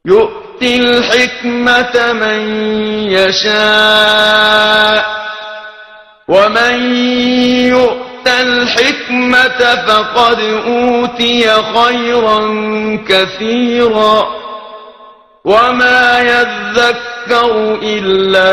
يؤتي الحكمة من يشاء ومن يؤت الحكمة فقد أوتي خيرا كثيرا وما يذكر إلا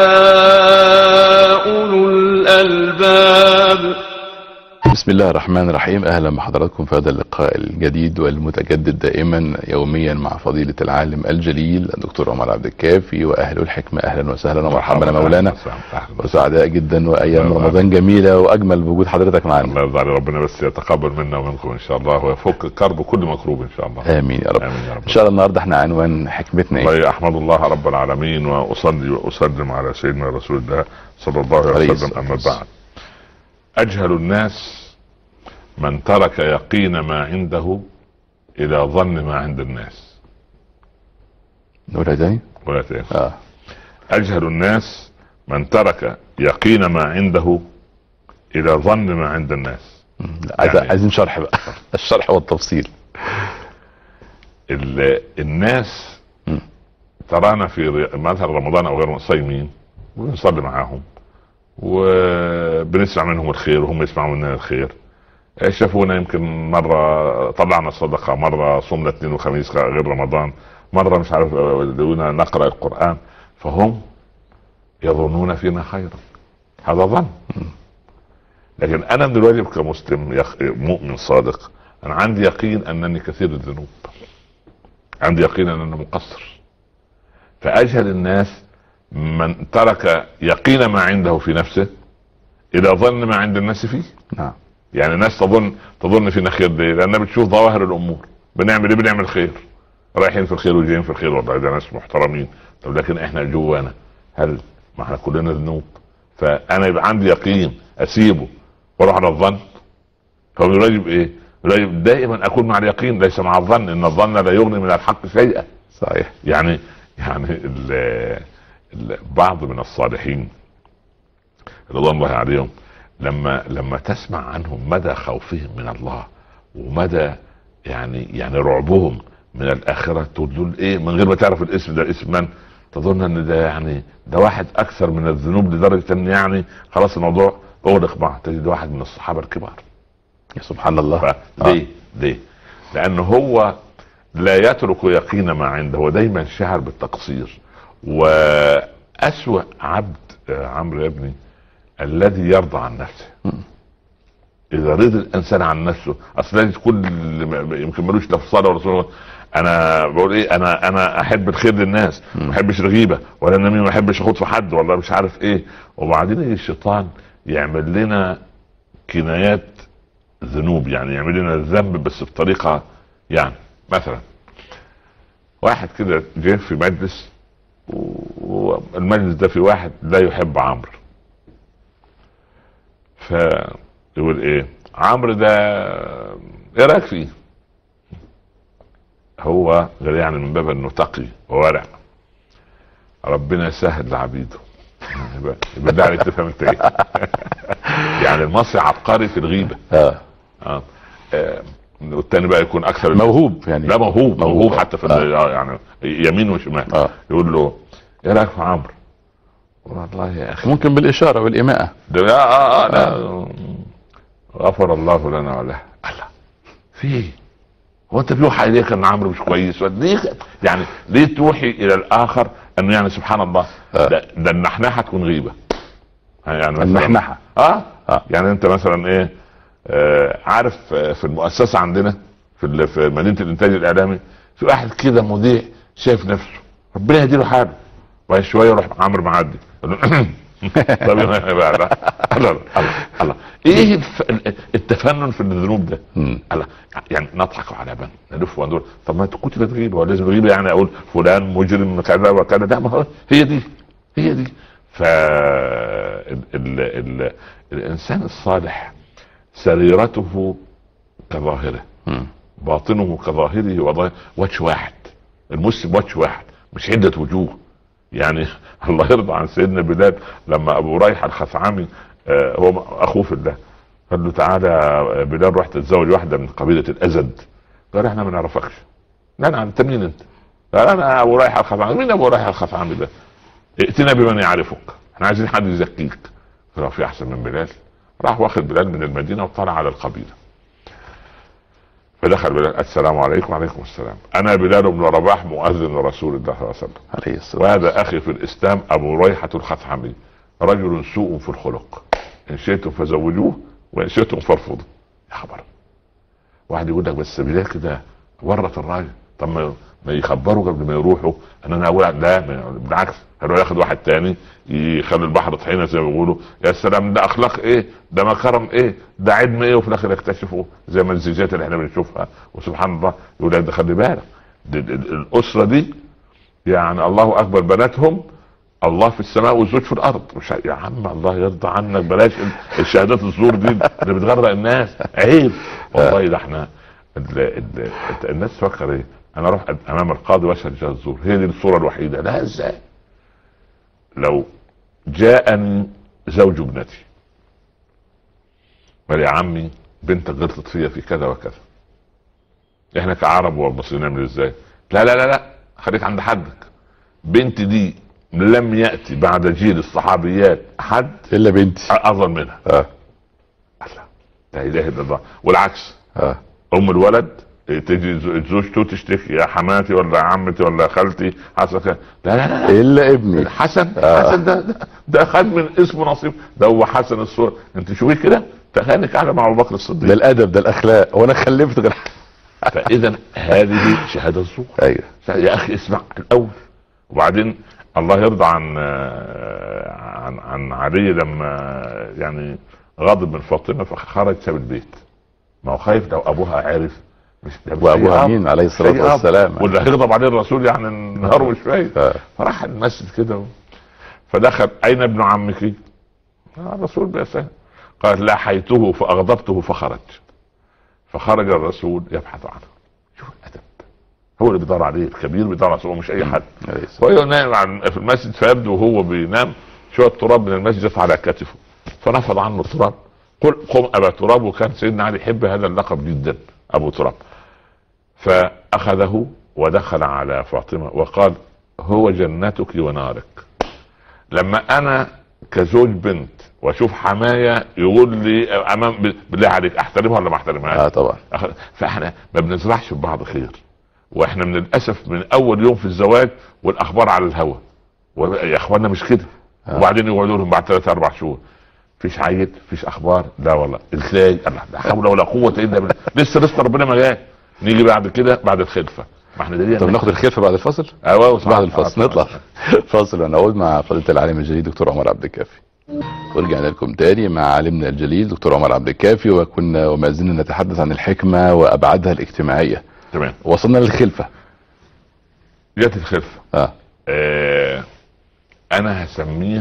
أولو الألباب بسم الله الرحمن الرحيم اهلا بحضراتكم في هذا اللقاء الجديد والمتجدد دائما يوميا مع فضيلة العالم الجليل الدكتور عمر عبد الكافي واهل الحكمة اهلا وسهلا ومرحبا مولانا وسعداء جدا وايام رمضان جميلة واجمل بوجود حضرتك معنا الله يرضى على ربنا بس يتقبل منا ومنكم ان شاء الله ويفك كرب كل مكروب ان شاء الله امين يا رب امين يا رب ان شاء الله النهارده احنا عنوان حكمتنا ايه والله احمد الله رب العالمين واصلي واسلم على سيدنا رسول الله صلى الله عليه عليه الصلاة وسلم اما والسلام. بعد اجهل الناس من ترك يقين ما عنده الى ظن ما عند الناس نقولها تاني ولا تاني اه اجهل الناس من ترك يقين ما عنده الى ظن ما عند الناس مم. لا، عايز- يعني- عايزين شرح بقى الشرح والتفصيل ال- الناس مم. ترانا في ر- مثلا رمضان او غير صايمين ونصلي معاهم وبنسمع منهم الخير وهم يسمعوا مننا الخير شافونا يمكن مرة طلعنا صدقة مرة صمنا اثنين وخميس غير رمضان مرة مش عارف ودونا نقرأ القرآن فهم يظنون فينا خيرا هذا ظن لكن انا دلوقتي كمسلم يخ- مؤمن صادق انا عندي يقين انني كثير الذنوب عندي يقين ان انا مقصر فاجهل الناس من ترك يقين ما عنده في نفسه الى ظن ما عند الناس فيه نعم يعني الناس تظن تظن فينا خير ليه؟ لانها بتشوف ظواهر الامور بنعمل ايه بنعمل خير رايحين في الخير وجايين في الخير والله ده ناس محترمين طب لكن احنا جوانا هل ما احنا كلنا ذنوب فانا يبقى عندي يقين اسيبه واروح على الظن فهو يجب ايه؟ يجب دائما اكون مع اليقين ليس مع الظن ان الظن لا يغني من الحق شيئا صحيح يعني يعني ال ال بعض من الصالحين رضوان الله عليهم لما لما تسمع عنهم مدى خوفهم من الله ومدى يعني يعني رعبهم من الاخره تقول ايه من غير ما تعرف الاسم ده اسم من تظن ان ده يعني ده واحد اكثر من الذنوب لدرجه ان يعني خلاص الموضوع اغلق معه تجد واحد من الصحابه الكبار يا سبحان الله ليه؟ ليه؟ لأنه هو لا يترك يقين ما عنده هو دايما شعر بالتقصير وأسوأ عبد آه، عمرو يا ابني الذي يرضى عن نفسه إذا رضي الإنسان عن نفسه أصل لازم كل ما- يمكن ملوش لا في صلاة ولا صلاة أنا بقول إيه أنا أنا أحب الخير للناس ما أحبش الغيبة ولا النميمة ما أحبش أخوض في حد ولا مش عارف إيه وبعدين يجي الشيطان يعمل لنا كنايات ذنوب يعني يعمل لنا الذنب بس بطريقه يعني مثلا واحد كده جه في مجلس و- والمجلس ده في واحد لا يحب عمرو فيقول ايه عمرو ده ايه رايك فيه هو غير يعني من باب انه تقي وورع ربنا يسهل لعبيده يبقى يبقى ده عليك تفهم انت ايه يعني المصري عبقري في الغيبه اه اه آه، والتاني بقى يكون اكثر موهوب يعني لا موهوب موهوب. موهوب حتى في آه. آه. يعني يمين وشمال اه يقول له ايه رايك في عمرو؟ والله يا اخي ممكن بالاشاره والايماءه ده اه اه, آه لا غفر الله لنا وله الله في ايه؟ هو انت بيوحى اليك ان عمرو مش كويس ولا ليه يعني ليه توحي الى الاخر انه يعني سبحان الله آه. ده, ده النحنحه تكون غيبه يعني مثلاً- النحنحه اه آه. يعني انت مثلا ايه آه عارف آه، في المؤسسه عندنا في ال- في مدينه الانتاج الاعلامي في واحد كده مذيع شايف نفسه ربنا يهدي حاله وبعد شويه يروح عمرو معدي يقول له طب يا بقى لا الله الله الله ايه الف... التفنن في الذنوب ده مم. الله يعني نضحك على من نلف وندور طب ما انت كنت بتغيب هو لازم الغيبه يعني اقول فلان مجرم كذا وكذا لا ما هو هي دي هي دي ف ال... ال... ال... الانسان الصالح سريرته كظاهره مم. باطنه كظاهره وظاهر وجه واحد المسلم وجه واحد مش عدة وجوه يعني الله يرضى عن سيدنا بلال لما ابو ريح الخثعمي آه، هو اخوه في الله قال له تعالى يا بلال روح تتزوج واحده من قبيله الازد قال احنا ما نعرفكش لا نعم انت مين انت قال انا ابو رايح الخفعمي مين ابو رايح الخفعمي ده؟ ائتنا بمن يعرفك احنا عايزين حد يزكيك قال في احسن من بلال راح واخد بلال من المدينه وطلع على القبيله فدخل بلال السلام عليكم وعليكم السلام انا بلال بن رباح مؤذن رسول الله صلى الله عليه وسلم عليه الصلاه وهذا اخي في الاسلام ابو ريحه الخثعمي رجل سوء في الخلق ان شئتم فزوجوه وان شئتم فارفضوا يا خبر واحد يقول لك بس بلال كده ورط الراجل طب ما ما يخبروا قبل ما يروحوا ان انا اقول لا ما- بالعكس هيروح ياخد واحد تاني يخلي البحر طحينه زي ما بيقولوا يا سلام ده اخلاق ايه ده مكرم ايه ده علم ايه وفي الاخر يكتشفوا زي ما الزيجات اللي احنا بنشوفها وسبحان الله يقول لك ده خلي بالك دي- دي- دي- الاسره دي يعني الله اكبر بناتهم الله في السماء والزوج في الارض مش ع- يا عم الله يرضى عنك بلاش ال- الشهادات الزور دي اللي بتغرق الناس عيب والله ده احنا ال ال الناس تفكر ايه انا اروح امام القاضي واشهد شهاده الزور هي دي الصوره الوحيده لا ازاي لو جاءني زوج ابنتي قال يا عمي بنتك غلطت فيا في كذا وكذا احنا كعرب والمصريين نعمل ازاي لا لا لا لا خليك عند حدك بنتي دي لم ياتي بعد جيل الصحابيات حد الا بنتي افضل منها اه الله لا اله الا الله والعكس اه ام الولد تجي ز- زوجته تشتكي يا حماتي ولا عمتي ولا خالتي حصل كذا لا لا لا, لا. الا ابني حسن آه. حسن ده, ده ده خد من اسمه نصيب ده هو حسن الصور انت شوفي كده تخيلك قاعده مع ابو بكر ده الصديق الادب ده الاخلاق وانا خلفت غير فاذا هذه شهاده الزور ايوه يا اخي اسمع الاول وبعدين الله يرضى عن عن عن علي لما يعني غضب من فاطمه فخرج ساب البيت ما هو خايف لو ابوها عرف مش ده مش وابوها أي أب. مين عليه مش الصلاه أي أب. والسلام واللي هيغضب عليه الرسول يعني نهار شويه آه. فراح المسجد كده فدخل اين ابن عمك؟ آه، الرسول بيسأل قال لاحيته فاغضبته فخرج فخرج الرسول يبحث عنه شوف الادب هو اللي بيدور عليه الكبير بيدور على هو مش اي حد عليه الصلاة وهو نايم عن- في المسجد فيبدو وهو بينام شويه تراب من المسجد جت على كتفه فنفض عنه التراب قل قم ابا تراب وكان سيدنا علي يحب هذا اللقب جدا ابو تراب فاخذه ودخل على فاطمه وقال هو جنتك ونارك لما انا كزوج بنت واشوف حمايه يقول لي امام بالله عليك احترمها ولا ما احترمهاش؟ اه طبعا أخ- فاحنا ما بنزرعش في بعض خير واحنا من الاسف من اول يوم في الزواج والاخبار على الهوا و- يا اخوانا مش كده آه. وبعدين يقعدوا لهم بعد ثلاث اربع شهور فيش عيد فيش اخبار لا والله ازاي الله لا حول ولا قوه الا بالله لسه لسه ربنا ما جاي نيجي بعد كده بعد الخلفه ما احنا دي طب ناخد الخلفه بعد الفاصل ايوه بعد الفاصل نطلع فاصل ونعود مع فضيله العالم الجليل دكتور عمر عبد الكافي ورجعنا لكم تاني مع عالمنا الجليل دكتور عمر عبد الكافي وكنا وما زلنا نتحدث عن الحكمه وابعادها الاجتماعيه تمام وصلنا للخلفه جت الخلفه اه آه انا هسميه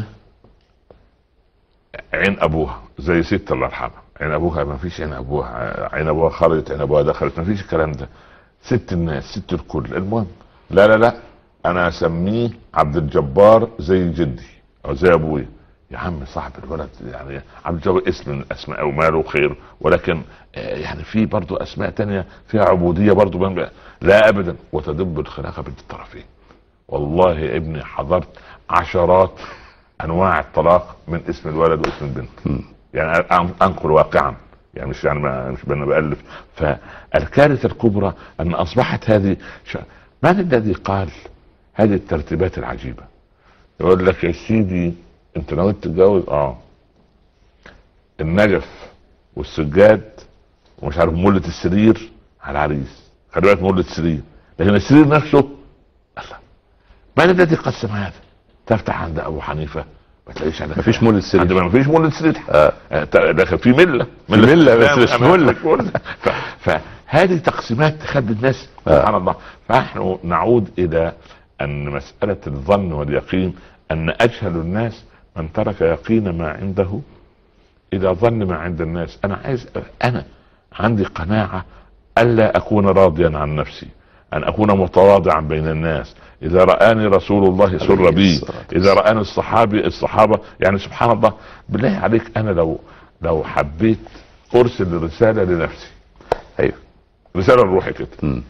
عين ابوها زي ست الله يرحمها عين ابوها ما فيش عين ابوها عين ابوها خرجت عين ابوها دخلت ما فيش الكلام ده ست الناس ست الكل المهم لا لا لا انا اسميه عبد الجبار زي جدي او زي ابويا يا عم صاحب الولد يعني عبد الجبار اسم من الاسماء وماله خير ولكن آه، يعني في برضو اسماء تانية فيها عبودية برضو بين- لا ابدا وتدب الخلافة بين الطرفين والله يا ابني حضرت عشرات انواع الطلاق من اسم الولد واسم البنت يعني أن- انقل واقعا يعني مش يعني ما مش انا بالف فالكارثه الكبرى ان اصبحت هذه ش... من الذي قال هذه الترتيبات العجيبه يقول لك يا سيدي انت ناوي تتجوز اه النجف والسجاد ومش عارف مولة السرير على العريس خلي بالك مولة السرير لكن السرير نفسه الله من الذي قسم هذا؟ تفتح عند ابو حنيفه ما تلاقيش عندك مفيش مولد سرير. عند ما فيش مولد سرير آه. آه، لكن في مله ملة بس مش أمام- ملة. مش ملة. ف- فهذه تقسيمات تخلي الناس آه. سبحان الله فنحن نعود الى ان مساله الظن واليقين ان اجهل الناس من ترك يقين ما عنده الى ظن ما عند الناس انا عايز انا عندي قناعه الا اكون راضيا عن نفسي ان اكون متواضعا بين الناس اذا رآني رسول الله سر عليه بي الصلاة اذا رآني الصحابي الصحابه يعني سبحان الله بالله عليك انا لو لو حبيت ارسل رساله لنفسي ايوه رساله لروحي كده مم.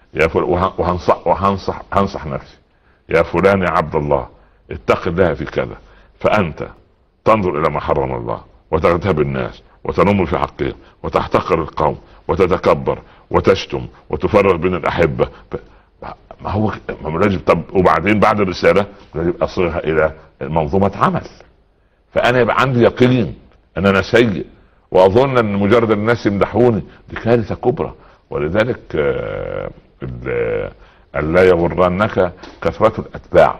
يا فل... وه- وهنصح وهنصح هنصح نفسي يا فلان يا عبد الله اتق الله في كذا فانت تنظر الى ما حرم الله وتغتاب الناس وتنم في حقهم وتحتقر القوم وتتكبر وتشتم وتفرق بين الاحبه ف- ما هو ما هو لازم طب وبعدين بعد الرساله لازم اصيغها الى منظومه عمل فانا يبقى عندي يقين ان انا سيء واظن ان مجرد الناس يمدحوني دي كارثه كبرى ولذلك آه، ال- الا يغرنك كثره الاتباع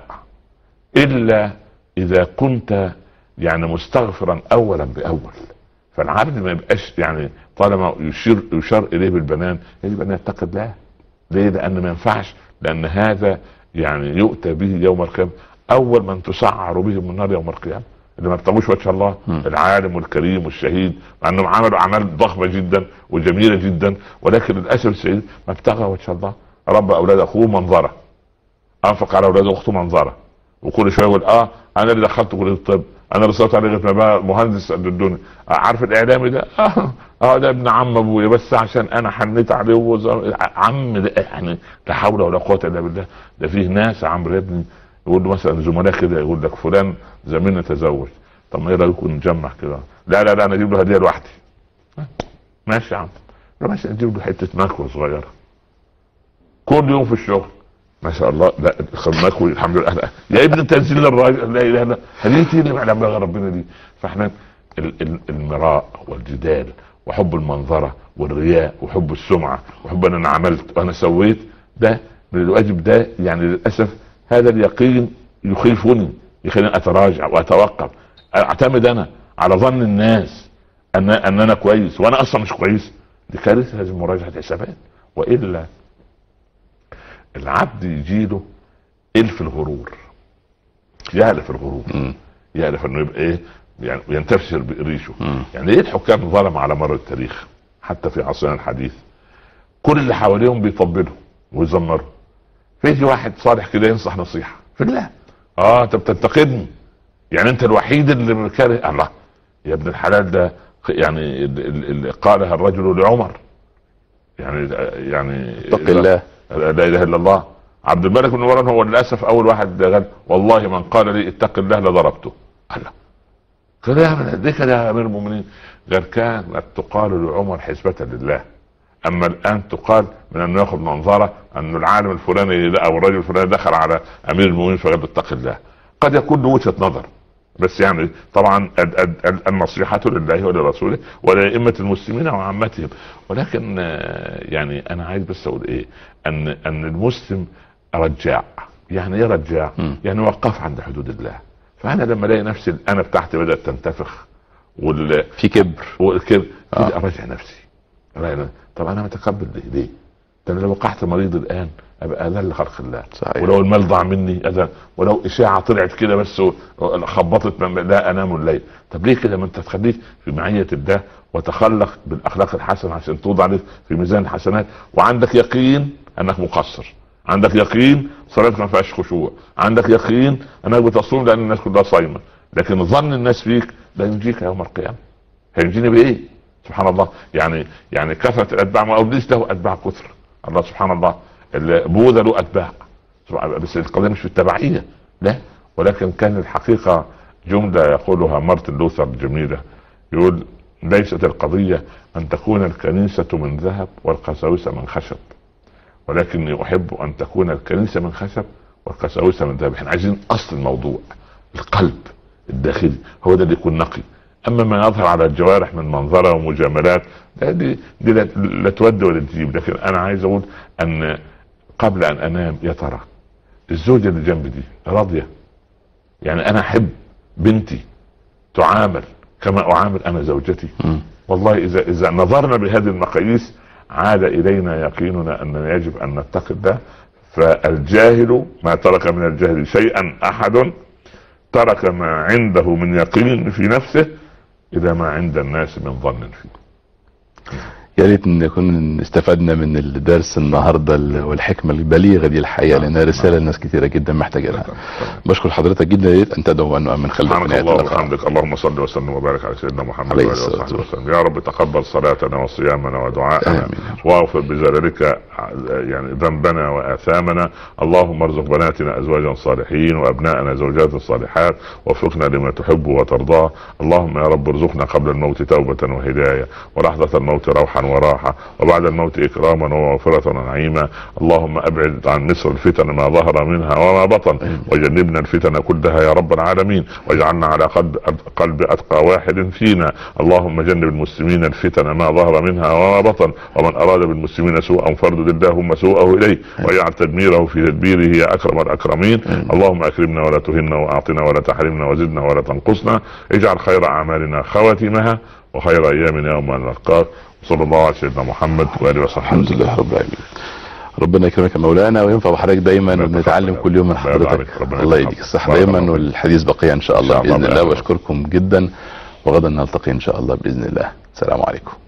الا اذا كنت يعني مستغفرا اولا باول فالعبد ما يبقاش يعني طالما يشير يشار اليه بالبنان يجب ان يتقي الله ليه؟ لان ما ينفعش لان هذا يعني يؤتى به يوم القيامه اول من تسعر به من النار يوم القيامه اللي ما ابتغوش وجه الله مم. العالم والكريم والشهيد مع انهم عملوا اعمال ضخمه جدا وجميله جدا ولكن للاسف الشديد ما ابتغى وجه الله رب اولاد اخوه منظره انفق على اولاد اخته منظره وكل شويه يقول اه انا اللي دخلت كليه الطب انا اللي صوت عليه لغايه ما بقى مهندس قد الدنيا آه عارف الاعلامي ده اه اه ده ابن عم ابويا بس عشان انا حنيت عليه وزر... عم ده يعني لا حول ولا قوه الا بالله ده فيه ناس يا عمرو يا ابني يقول له مثلا زملاء كده يقول لك فلان زميلنا تزوج طب ما ايه رايكم نجمع كده لا لا لا انا اجيب له هديه لوحدي آه، ماشي يا عم لا ماشي نجيب له حته ماكوه صغيره كل يوم في الشغل ما شاء الله لا خدناك الحمد لله لا. يا ابن تنزيل الراجل لا اله الا هديتي اللي ما يعلم بها ربنا دي فاحنا ال- ال- المراء والجدال وحب المنظره والرياء وحب السمعه وحب ان انا عملت وانا سويت ده من الواجب ده يعني للاسف هذا اليقين يخيفني يخليني اتراجع واتوقف اعتمد انا على ظن الناس ان ان انا كويس وانا اصلا مش كويس دي كارثه لازم مراجعه حسابات والا العبد يجيله الف الغرور يالف الغرور مم. يالف انه يبقى ايه يعني ينتفشر بريشه مم. يعني ايه الحكام ظلم على مر التاريخ حتى في عصرنا الحديث كل اللي حواليهم بيطبلوا ويزمروا فيجي واحد صالح كده ينصح نصيحه في الله اه انت بتنتقدني يعني انت الوحيد اللي كاره الله يا ابن الحلال ده يعني ال- ال- اللي قالها الرجل لعمر يعني يعني اتق الله لا اله الا الله عبد الملك بن مروان هو للاسف اول واحد قال والله من قال لي اتق الله لضربته الله قال يا من ليه كده يا امير المؤمنين قال كانت تقال لعمر حسبة لله اما الان تقال من انه ياخذ منظره انه العالم الفلاني ده او الرجل الفلاني دخل على امير المؤمنين فقال اتق الله قد يكون له وجهه نظر بس يعني طبعا ال- ال- ال- النصيحة لله ولرسوله ولأئمة المسلمين وعامتهم ولكن آه، يعني أنا عايز بس أقول إيه أن أن المسلم رجاع يعني إيه رجاع؟ مم. يعني وقف عند حدود الله فأنا لما ألاقي نفسي الأنا بتاعتي بدأت تنتفخ وال في كبر والكذب آه. كده اراجع نفسي أراجع- طب انا متقبل ليه؟ ليه؟ ده انا لو وقعت مريض الان ابقى اذل خلق الله صحيح. ولو المال ضاع مني اذل ولو اشاعه طلعت كده بس و- خبطت من لا انام الليل طب ليه كده ما انت تخليك في معيه الله وتخلق بالاخلاق الحسنه عشان توضع عليك في ميزان الحسنات وعندك يقين انك مقصر عندك يقين صلاتك ما فيهاش خشوع عندك يقين انك بتصوم لان الناس كلها صايمه لكن ظن الناس فيك لا ينجيك يوم القيامه هينجيني بايه؟ سبحان الله يعني يعني كثره الاتباع ما ابليس له اتباع كثر الله سبحان الله ال- بوذا له اتباع سبحان- بس القضيه مش في التبعيه لا ولكن كان الحقيقه جمله يقولها مارتن لوثر جميله يقول ليست القضيه ان تكون الكنيسه من ذهب والقساوسه من خشب ولكني احب ان تكون الكنيسه من خشب والقساوسه من ذهب احنا عايزين اصل الموضوع القلب الداخلي هو ده اللي يكون نقي اما ما يظهر على الجوارح من منظره ومجاملات ده دي, دي لا, لا تودي ولا تجيب لكن انا عايز اقول ان قبل ان انام يا ترى الزوجه اللي جنبي دي راضيه يعني انا احب بنتي تعامل كما اعامل انا زوجتي مم. والله اذا اذا نظرنا بهذه المقاييس عاد الينا يقيننا اننا يجب ان نتقي الله فالجاهل ما ترك من الجهل شيئا احد ترك ما عنده من يقين في نفسه الى ما عند الناس من ظن فيه يا ريت نكون استفدنا من الدرس النهارده ال- والحكمه البليغه دي الحقيقه نعم، لانها رساله نعم. لناس كثيره جدا محتاجينها تمام. بشكر حضرتك جدا يا ريت ان تدعو ان نؤمن خلف سبحانك نهايه الله اللقاء وبحمدك اللهم صل وسلم وبارك على سيدنا محمد عليه وعلى اله الصلاة وصحبه وسلم يا رب تقبل صلاتنا وصيامنا ودعاءنا آمين. واغفر بزلالك يعني ذنبنا واثامنا اللهم ارزق بناتنا ازواجا صالحين وابنائنا زوجات صالحات وفقنا لما تحب وترضاه اللهم يا رب ارزقنا قبل الموت توبه وهدايه ولحظه الموت روحا وراحه وبعد الموت اكراما ومغفره ونعيما اللهم ابعد عن مصر الفتن ما ظهر منها وما بطن وجنبنا الفتن كلها يا رب العالمين واجعلنا على قلب قلب اتقى واحد فينا اللهم جنب المسلمين الفتن ما ظهر منها وما بطن ومن اراد بالمسلمين سوءا فاردد اللهم سوءه اليه واجعل تدميره في تدبيره يا اكرم الاكرمين اللهم اكرمنا ولا تهنا واعطنا ولا تحرمنا وزدنا ولا تنقصنا اجعل خير اعمالنا خواتمها وخير ايامنا يوم ان نلقاك صلى الله على سيدنا محمد واله وصحبه الحمد وسلم. لله رب العالمين ربنا يكرمك يا مولانا وينفع بحضرتك دايما ربنا وبنتعلم يتقبل. كل يوم من الله يرضى حضرتك عليك. ربنا الله يتقبل. يديك الصحه بارك دايما الله. والحديث بقيه ان شاء الله إن شاء الله باذن الله بإذن الله. واشكركم جدا وغدا نلتقي ان شاء الله باذن الله السلام عليكم